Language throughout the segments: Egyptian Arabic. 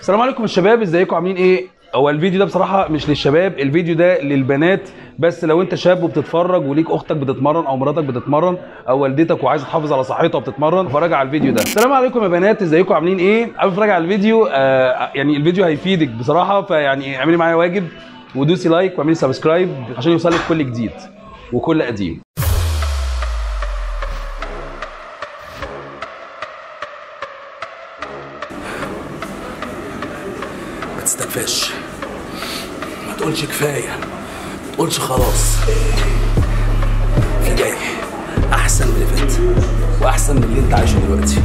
السلام عليكم يا شباب ازيكم عاملين ايه هو الفيديو ده بصراحه مش للشباب الفيديو ده للبنات بس لو انت شاب وبتتفرج وليك اختك بتتمرن او مراتك بتتمرن او والدتك وعايزه تحافظ على صحتها وبتتمرن اتفرج على الفيديو ده السلام عليكم يا بنات ازيكم عاملين ايه قبل اتفرج على الفيديو آه يعني الفيديو هيفيدك بصراحه فيعني اعملي معايا واجب ودوسي لايك واعملي سبسكرايب عشان يوصلك كل جديد وكل قديم ما تستنفعش ما تقولش كفايه ما تقولش خلاص في جاي احسن من اللي فات واحسن من اللي انت عايشه دلوقتي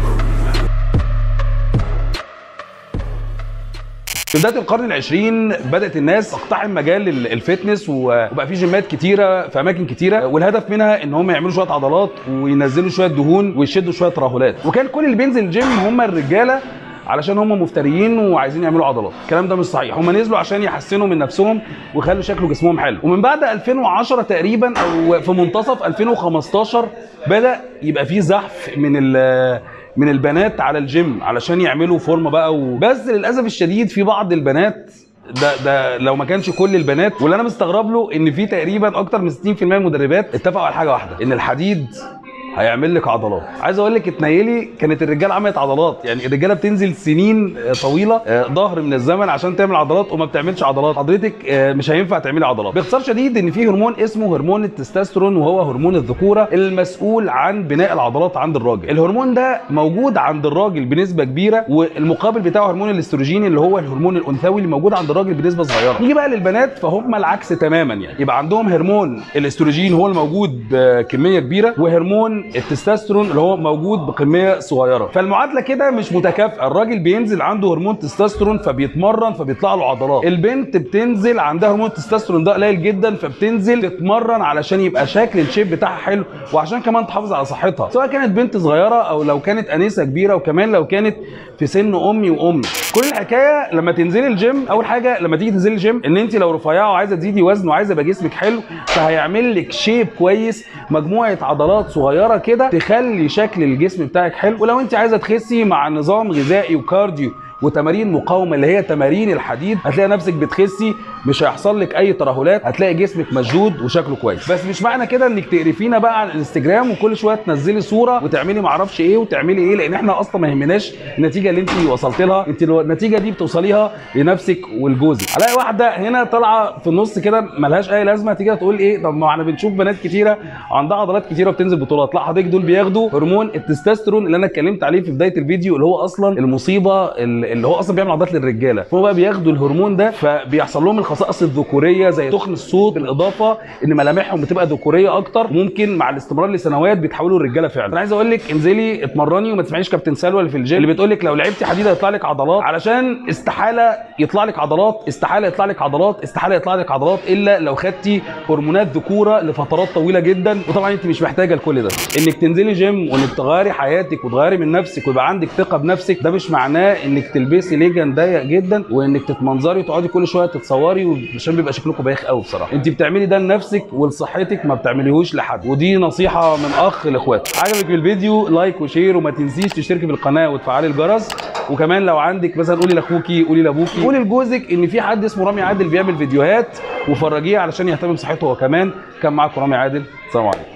في بدايه القرن العشرين بدات الناس تقتحم مجال ال- الفتنس و- وبقى في جيمات كتيره في اماكن كتيره والهدف منها ان هم يعملوا شويه عضلات وينزلوا شويه دهون ويشدوا شويه ترهلات وكان كل اللي بينزل الجيم هم الرجاله علشان هم مفتريين وعايزين يعملوا عضلات الكلام ده مش صحيح هم نزلوا عشان يحسنوا من نفسهم ويخلوا شكل جسمهم حلو ومن بعد 2010 تقريبا او في منتصف 2015 بدا يبقى في زحف من ال من البنات على الجيم علشان يعملوا فورمه بقى و... بس للاسف الشديد في بعض البنات ده ده لو ما كانش كل البنات واللي انا مستغرب له ان في تقريبا اكتر من 60% من المدربات اتفقوا على حاجه واحده ان الحديد هيعمل لك عضلات عايز اقول لك اتنيلي كانت الرجاله عملت عضلات يعني الرجاله بتنزل سنين آه، طويله آه، ظهر من الزمن عشان تعمل عضلات وما بتعملش عضلات حضرتك آه، مش هينفع تعملي عضلات باختصار شديد ان في هرمون اسمه هرمون التستوستيرون وهو هرمون الذكوره المسؤول عن بناء العضلات عند الراجل الهرمون ده موجود عند الراجل بنسبه كبيره والمقابل بتاعه هرمون الاستروجين اللي هو الهرمون الانثوي اللي موجود عند الراجل بنسبه صغيره نيجي بقى للبنات فهم العكس تماما يعني يبقى عندهم هرمون الاستروجين هو الموجود بكميه كبيره وهرمون التستوستيرون اللي هو موجود بكميه صغيره فالمعادله كده مش متكافئه الراجل بينزل عنده هرمون تستوستيرون فبيتمرن فبيطلع له عضلات البنت بتنزل عندها هرمون التستوستيرون ده قليل جدا فبتنزل تتمرن علشان يبقى شكل الشيب بتاعها حلو وعشان كمان تحافظ على صحتها سواء كانت بنت صغيره او لو كانت انسه كبيره وكمان لو كانت في سن امي وامي كل الحكايه لما تنزلي الجيم اول حاجه لما تيجي تنزلي الجيم ان انت لو رفيعه وعايزه تزيدي وزن وعايزه يبقى جسمك حلو فهيعمل لك شيب كويس مجموعه عضلات صغيره كده تخلي شكل الجسم بتاعك حلو ولو انت عايزه تخسي مع نظام غذائي وكارديو وتمارين مقاومه اللي هي تمارين الحديد هتلاقي نفسك بتخسي مش هيحصل لك اي ترهلات هتلاقي جسمك مشدود وشكله كويس بس مش معنى كده انك تقرفينا بقى على الانستجرام وكل شويه تنزلي صوره وتعملي معرفش ايه وتعملي ايه لان احنا اصلا ما يهمناش النتيجه اللي انت وصلت لها انت لو النتيجه دي بتوصليها لنفسك ولجوزك هلاقي واحده هنا طالعه في النص كده ملهاش اي لازمه تيجي تقول ايه طب ما احنا بنشوف بنات كتيره عندها عضلات كتيره وبتنزل بطولات لا حضرتك دول بياخدوا هرمون التستوستيرون اللي انا اتكلمت عليه في بدايه الفيديو اللي هو اصلا المصيبه اللي هو اصلا بيعمل عضلات للرجاله فهم بقى بياخدوا الهرمون ده فبيحصل لهم الخصائص الذكوريه زي تخن الصوت بالاضافه ان ملامحهم بتبقى ذكوريه اكتر وممكن مع الاستمرار لسنوات بيتحولوا للرجاله فعلا انا عايز اقول لك انزلي اتمرني وما تسمعيش كابتن سلوى اللي في الجيم اللي بتقول لك لو لعبتي حديد هيطلع لك عضلات علشان استحاله يطلع لك عضلات استحاله يطلع لك عضلات استحاله يطلع لك عضلات الا لو خدتي هرمونات ذكوره لفترات طويله جدا وطبعا انت مش محتاجه لكل ده انك تنزلي جيم وانك تغيري حياتك وتغيري من نفسك ويبقى عندك ثقه بنفسك ده مش معناه انك تلبسي ليجن ضيق جدا وانك تتمنظري وتقعدي كل شويه تتصوري عشان بيبقى شكلكم بايخ قوي بصراحه انت بتعملي ده لنفسك ولصحتك ما بتعمليهوش لحد ودي نصيحه من اخ لاخواته عجبك الفيديو لايك وشير وما تنسيش تشتركي في القناه وتفعلي الجرس وكمان لو عندك مثلا قولي لاخوكي قولي لابوكي قولي لجوزك ان في حد اسمه رامي عادل بيعمل فيديوهات وفرجيه علشان يهتم بصحته هو كمان كان معاكم رامي عادل سلام عليكم